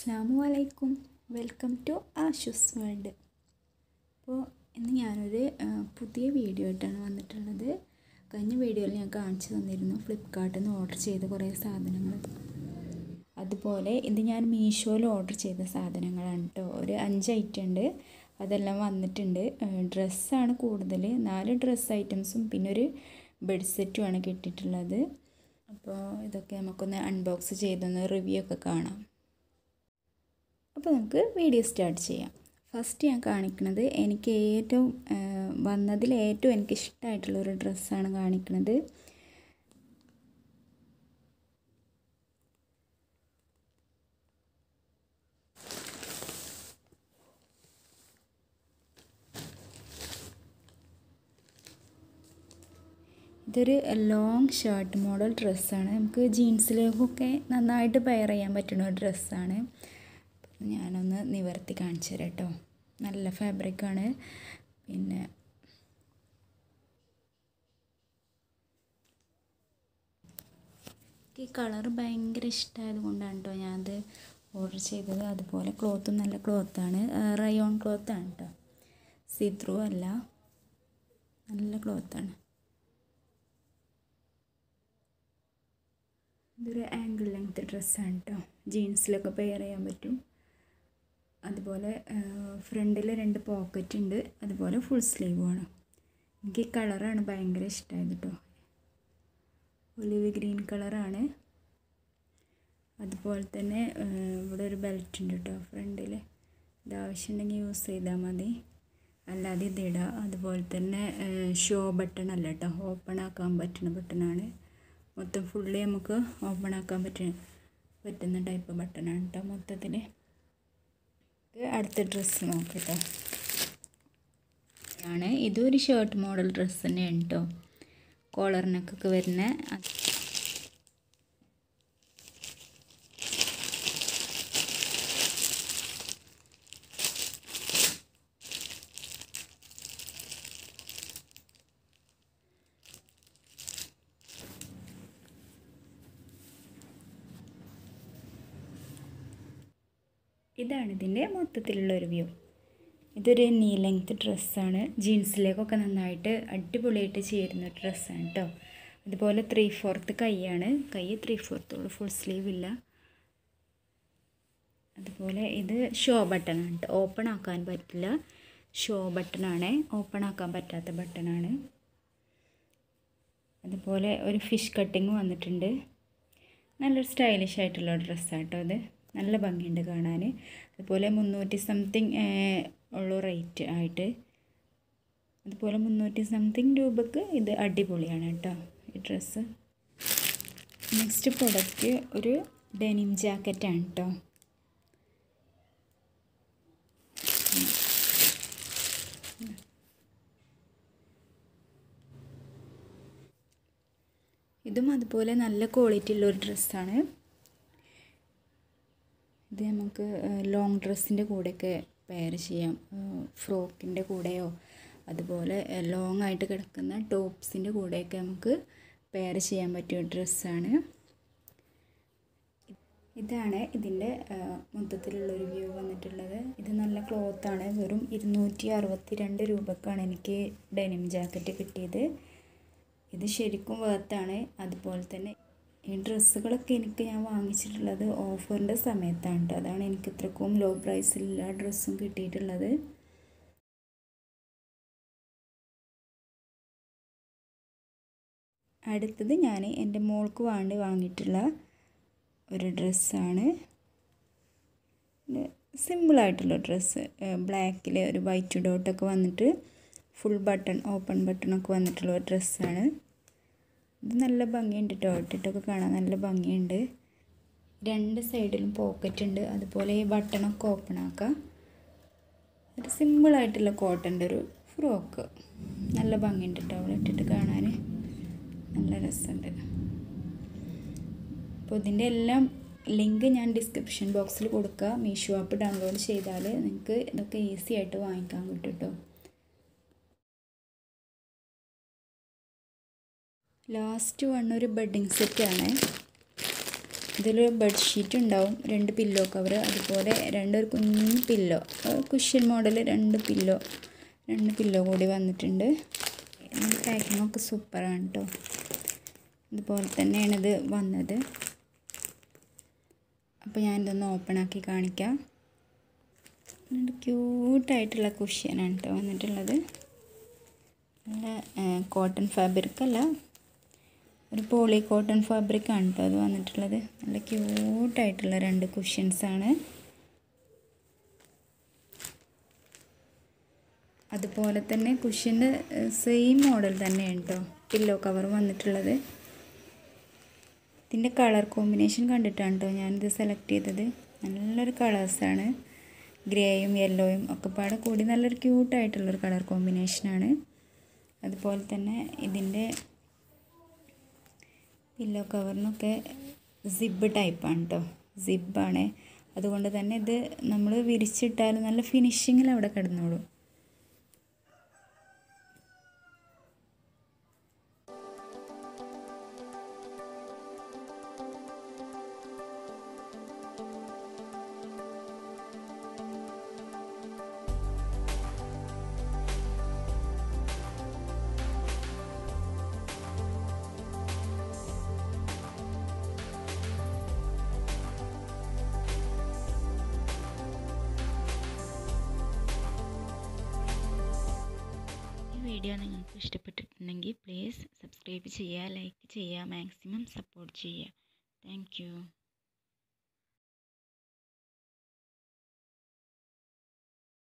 അസ്സാമു അലൈക്കും welcome to ആഷുസ് world അപ്പോൾ ഇന്ന് ഞാനൊരു ആ, പുതിയ വീഡിയോ ആയിട്ടാണ് വന്നിട്ടുള്ളത് കഴിഞ്ഞ വീഡിയോയിൽ ഞാൻ കാണിച്ചു തന്നിരുന്നു ഫ്ലിപ്കാർട്ടിൽ നിന്ന് ഓർഡർ ചെയ്ത കുറേ സാധനങ്ങൾ അതുപോലെ ഇത് ഞാൻ മീഷോയിൽ ഓർഡർ ചെയ്ത സാധനങ്ങളാണ് കേട്ടോ ഒരു അഞ്ച് ഐറ്റം ഉണ്ട് അതെല്ലാം വന്നിട്ടുണ്ട് ഡ്രസ്സാണ് കൂടുതൽ നാല് ഡ്രസ്സ് ഐറ്റംസും പിന്നെ ഒരു ബെഡ് സെറ്റുമാണ് കിട്ടിയിട്ടുള്ളത് അപ്പോൾ ഇതൊക്കെ നമുക്കൊന്ന് അൺബോക്സ് ചെയ്തൊന്ന് റിവ്യൂ ഒക്കെ കാണാം അപ്പോൾ നമുക്ക് വീഡിയോ സ്റ്റാർട്ട് ചെയ്യാം ഫസ്റ്റ് ഞാൻ കാണിക്കുന്നത് എനിക്ക് ഏറ്റവും ആ, വന്നതിൽ ഏറ്റവും എനിക്ക് ഇഷ്ടമായിട്ടുള്ള ഒരു ഡ്രസ്സാണ് കാണിക്കുന്നത് ഇതൊരു ലോങ് ഷർട്ട് മോഡൽ ഡ്രസ്സാണ് നമുക്ക് ജീൻസിലേക്കൊക്കെ നന്നായിട്ട് പെയർ ചെയ്യാൻ പറ്റുന്ന ഒരു ഡ്രസ്സാണ് ഞാനൊന്ന് നിവർത്തി കാണിച്ചു തരാം കേട്ടോ നല്ല ഫാബ്രിക്കാണ് പിന്നെ എനിക്ക് ഈ കളർ ഭയങ്കര ഇഷ്ടമായത് കൊണ്ടാണ് കേട്ടോ ഞാനത് ഓർഡർ ചെയ്തത് അതുപോലെ ക്ലോത്തും നല്ല ക്ലോത്താണ് റയോൺ ക്ലോത്താണ് കേട്ടോ സിത്രൂ അല്ല നല്ല ക്ലോത്താണ് ഇതൊരു ആംഗിൾ ലെങ്ത് ഡ്രസ്സാണ് കേട്ടോ ജീൻസിലൊക്കെ പെയർ ചെയ്യാൻ പറ്റും അതുപോലെ ഫ്രണ്ടിൽ രണ്ട് പോക്കറ്റ് ഉണ്ട് അതുപോലെ ഫുൾ സ്ലീവുമാണ് എനിക്ക് ഈ കളറാണ് ഭയങ്കര ഇഷ്ടമായത് കേട്ടോ ഒലിവ് ഗ്രീൻ കളറാണ് അതുപോലെ തന്നെ ആ, ഇവിടെ ഒരു ബെൽറ്റ് ഉണ്ട് കേട്ടോ ഫ്രണ്ടിൽ ഇത് ആവശ്യമുണ്ടെങ്കിൽ യൂസ് ചെയ്താൽ മതി അല്ലാതെ ഇതിടാം അതുപോലെ തന്നെ ഷോ ബട്ടൺ അല്ല കേട്ടോ ഓപ്പൺ ആക്കാൻ പറ്റുന്ന ബട്ടണാണ് മൊത്തം ഫുള്ളി നമുക്ക് ഓപ്പൺ ആക്കാൻ പറ്റുന്ന പറ്റുന്ന ടൈപ്പ് ബട്ടണാണ് കേട്ടോ മൊത്തത്തിൽ അടുത്ത ഡ്രസ്സ് നോക്കട്ടോ ആണ് ഇതൊരു ഷർട്ട് മോഡൽ ഡ്രസ്സ് തന്നെയാണ് കേട്ടോ കോളറിനൊക്കെ വരുന്ന ഇതാണ് ഇതിൻ്റെ മൊത്തത്തിലുള്ള ഒരു വ്യൂ ഇതൊരു നീ ലെങ്ത് ഡ്രസ്സാണ് ജീൻസിലേക്കൊക്കെ നന്നായിട്ട് അടിപൊളിയായിട്ട് ചേരുന്ന ഡ്രസ്സാണ് കേട്ടോ അതുപോലെ ത്രീ ഫോർത്ത് കൈയാണ് കൈ ത്രീ ഫോർത്തുള്ളൂ ഫുൾ സ്ലീവ് ഇല്ല അതുപോലെ ഇത് ഷോ ബട്ടണാണ് കേട്ടോ ഓപ്പൺ ആക്കാൻ പറ്റില്ല ഷോ ബട്ടണാണ് ഓപ്പൺ ആക്കാൻ പറ്റാത്ത ബട്ടണാണ് അതുപോലെ ഒരു ഫിഷ് കട്ടിങ് വന്നിട്ടുണ്ട് നല്ലൊരു സ്റ്റൈലിഷ് ആയിട്ടുള്ള ഡ്രസ്സാണ് കേട്ടോ അത് നല്ല ഭംഗിയുണ്ട് കാണാൻ അതുപോലെ മുന്നൂറ്റി സംതിങ് ഉള്ള റേറ്റ് ആയിട്ട് അതുപോലെ മുന്നൂറ്റി സംതിങ് രൂപക്ക് ഇത് അടിപൊളിയാണ് കേട്ടോ ഈ ഡ്രസ്സ് നെക്സ്റ്റ് പ്രൊഡക്റ്റ് ഒരു ഡെനിം ജാക്കറ്റാണ് കേട്ടോ ഇതും അതുപോലെ നല്ല ക്വാളിറ്റി ഉള്ള ഒരു ഡ്രസ്സാണ് ഇത് നമുക്ക് ലോങ് ഡ്രസ്സിൻ്റെ കൂടെയൊക്കെ പെയർ ചെയ്യാം ഫ്രോക്കിൻ്റെ കൂടെയോ അതുപോലെ ലോങ് ആയിട്ട് കിടക്കുന്ന ടോപ്സിൻ്റെ കൂടെയൊക്കെ നമുക്ക് പെയർ ചെയ്യാൻ പറ്റിയ ഡ്രസ്സാണ് ഇതാണ് ഇതിൻ്റെ മൊത്തത്തിലുള്ളൊരു വ്യൂ വന്നിട്ടുള്ളത് ഇത് നല്ല ക്ലോത്താണ് വെറും ഇരുന്നൂറ്റി അറുപത്തി രണ്ട് രൂപക്കാണ് എനിക്ക് ഡെനിം ജാക്കറ്റ് കിട്ടിയത് ഇത് ശരിക്കും വേർത്താണ് അതുപോലെ തന്നെ ഈ ഡ്രസ്സുകളൊക്കെ എനിക്ക് ഞാൻ വാങ്ങിച്ചിട്ടുള്ളത് ഓഫറിൻ്റെ സമയത്താണ് കേട്ടോ അതാണ് എനിക്ക് ഇത്രക്കും ലോ പ്രൈസിൽ എല്ലാ ഡ്രസ്സും കിട്ടിയിട്ടുള്ളത് അടുത്തത് ഞാൻ എൻ്റെ മോൾക്ക് വേണ്ടി വാങ്ങിയിട്ടുള്ള ഒരു ഡ്രസ്സാണ് സിമ്പിളായിട്ടുള്ള ഡ്രസ്സ് ബ്ലാക്കിൽ ഒരു വൈറ്റ് ഡോട്ടൊക്കെ വന്നിട്ട് ഫുൾ ബട്ടൺ ഓപ്പൺ ബട്ടണൊക്കെ വന്നിട്ടുള്ള ഒരു ഡ്രസ്സാണ് ഇത് നല്ല ഭംഗിയുണ്ട് കേട്ടോ ഇട്ടിട്ടൊക്കെ കാണാൻ നല്ല ഭംഗിയുണ്ട് രണ്ട് സൈഡിലും പോക്കറ്റ് ഉണ്ട് അതുപോലെ ഈ ബട്ടണൊക്കെ ഓപ്പൺ ആക്കാം ഒരു സിമ്പിളായിട്ടുള്ള കോട്ടൻ്റെ ഒരു ഫ്രോക്ക് നല്ല ഭംഗിയുണ്ട് കേട്ടോ അവിടെ ഇട്ടിട്ട് കാണാൻ നല്ല രസമുണ്ട് അപ്പോൾ ഇതിൻ്റെ എല്ലാം ലിങ്ക് ഞാൻ ഡിസ്ക്രിപ്ഷൻ ബോക്സിൽ കൊടുക്കുക മീഷോ ആപ്പ് ഡൗൺലോഡ് ചെയ്താൽ നിങ്ങൾക്ക് ഇതൊക്കെ ഈസി ആയിട്ട് വാങ്ങിക്കാൻ കിട്ടും കേട്ടോ ലാസ്റ്റ് വൺ ഒരു ബെഡിങ് സെറ്റാണ് ഇതിൽ ബെഡ്ഷീറ്റ് ഉണ്ടാവും രണ്ട് പില്ലോ കവർ അതുപോലെ രണ്ടൊരു കുഞ്ഞു പില്ലോ കുഷ്യൻ മോഡൽ രണ്ട് പില്ലോ രണ്ട് പില്ലോ കൂടി വന്നിട്ടുണ്ട് ഇതിൻ്റെ പാക്കിങ്ങൊക്കെ സൂപ്പറാണ് കേട്ടോ ഇതുപോലെ തന്നെയാണ് ഇത് വന്നത് അപ്പോൾ ഞാനിതൊന്ന് ഓപ്പൺ ആക്കി കാണിക്കാം നല്ല ക്യൂട്ടായിട്ടുള്ള കുഷ്യനാണ് കേട്ടോ വന്നിട്ടുള്ളത് നല്ല കോട്ടൺ ഫാബ്രിക് അല്ല ഒരു പോളി കോട്ടൺ ഫാബ്രിക് ആണ് കേട്ടോ അത് വന്നിട്ടുള്ളത് നല്ല ക്യൂട്ടായിട്ടുള്ള രണ്ട് കുഷ്യൻസാണ് അതുപോലെ തന്നെ കുഷ്യൻ്റെ സെയിം മോഡൽ തന്നെയാണ് കേട്ടോ പില്ലോ കവർ വന്നിട്ടുള്ളത് ഇതിൻ്റെ കളർ കോമ്പിനേഷൻ കണ്ടിട്ടാണ് കേട്ടോ ഞാനിത് സെലക്ട് ചെയ്തത് നല്ലൊരു കളേഴ്സാണ് ഗ്രേയും യെല്ലോയും ഒക്കെ പാടെ കൂടി നല്ലൊരു ക്യൂട്ടായിട്ടുള്ളൊരു കളർ കോമ്പിനേഷനാണ് അതുപോലെ തന്നെ ഇതിൻ്റെ പില്ലോ കവറിനൊക്കെ സിബ് ടൈപ്പാണ് കേട്ടോ സിബാണ് അതുകൊണ്ട് തന്നെ ഇത് നമ്മൾ വിരിച്ചിട്ടാൽ നല്ല ഫിനിഷിങ്ങിൽ അവിടെ കിടന്നോളും ഈ വീഡിയോ നിങ്ങൾക്ക് ഇഷ്ടപ്പെട്ടിട്ടുണ്ടെങ്കിൽ പ്ലീസ് സബ്സ്ക്രൈബ് ചെയ്യുക ലൈക്ക് ചെയ്യുക മാക്സിമം സപ്പോർട്ട് ചെയ്യുക താങ്ക്